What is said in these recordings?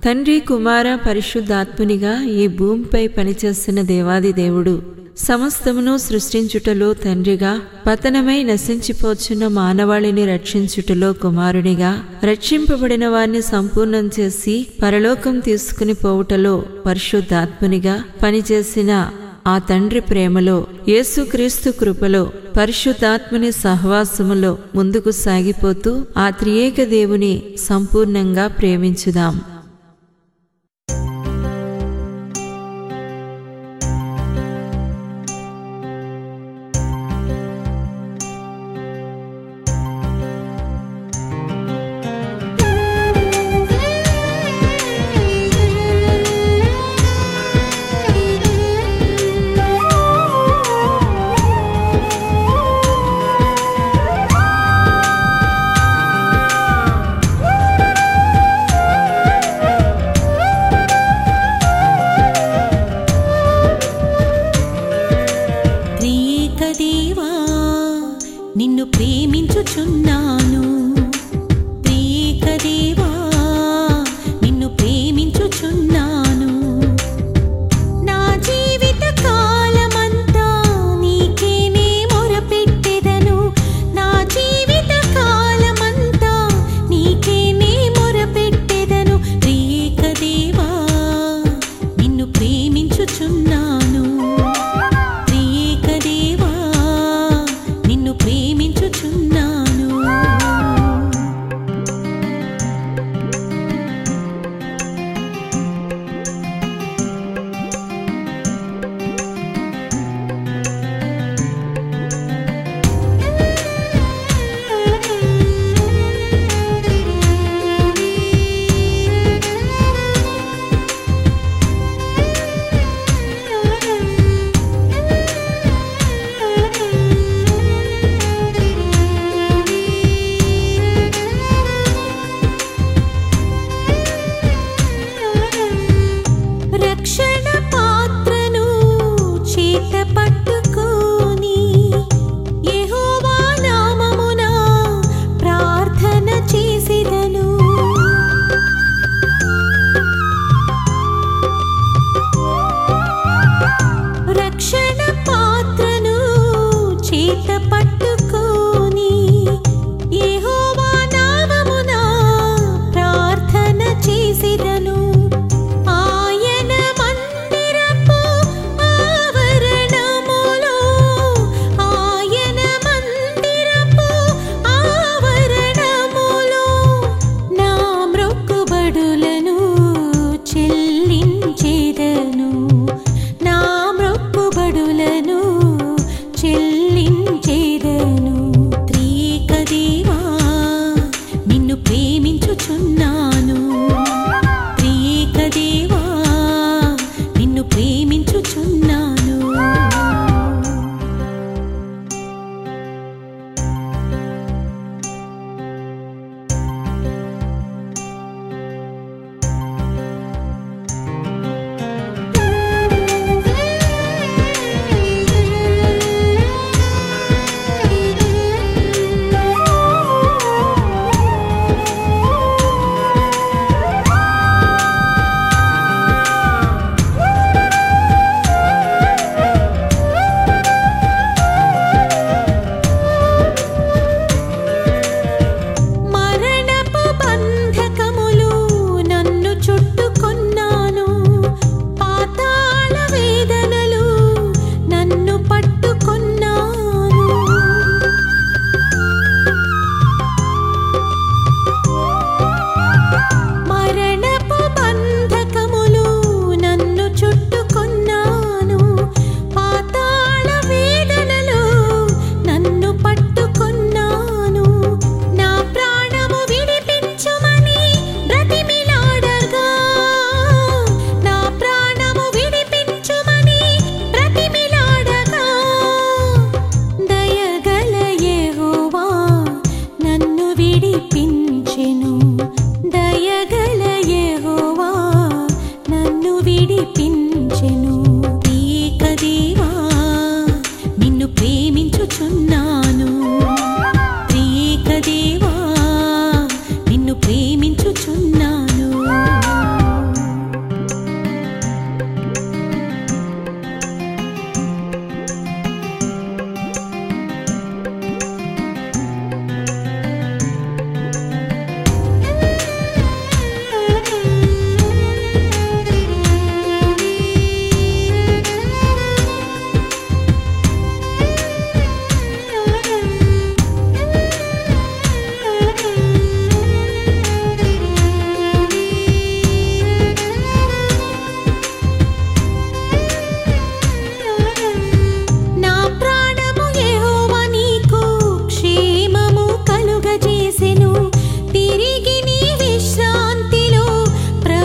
తండ్రి కుమార పరిశుద్ధాత్మునిగా ఈ భూమిపై పనిచేస్తున్న దేవాది దేవుడు సమస్తమును సృష్టించుటలో తండ్రిగా పతనమై నశించిపోచున్న మానవాళిని రక్షించుటలో కుమారునిగా రక్షింపబడిన వారిని సంపూర్ణం చేసి పరలోకం తీసుకుని పోవుటలో పరిశుద్ధాత్మునిగా పనిచేసిన ఆ తండ్రి ప్రేమలో యేసుక్రీస్తు కృపలో పరిశుద్ధాత్మని సహవాసములో ముందుకు సాగిపోతూ ఆ త్రియేక దేవుని సంపూర్ణంగా ప్రేమించుదాం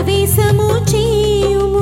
ప్రవేశము చేయుము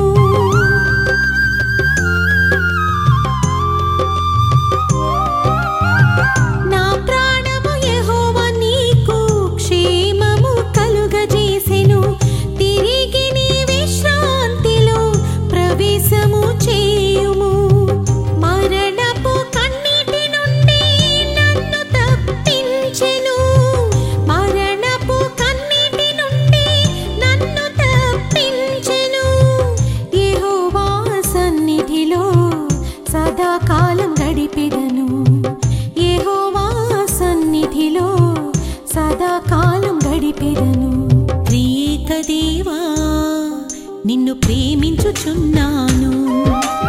నా ప్రాణము యెహోవా నీకు క్షేమము కలుగజేసెను తిరిగి నీ విశ్రాంతిలో ప్రవేశము చేయుము మరణపు కన్నీటి నుండి నన్ను తప్పించెను మరణపు కన్నీటి నుండి నన్ను తప్పించెను యెహోవా సన్నిధిలో సదాకాలం గడిపెదను యెహోవా సన్నిధిలో సదాకాలం గడిపెదను ప్రియక దేవా నిన్ను ప్రేమించుచున్నాను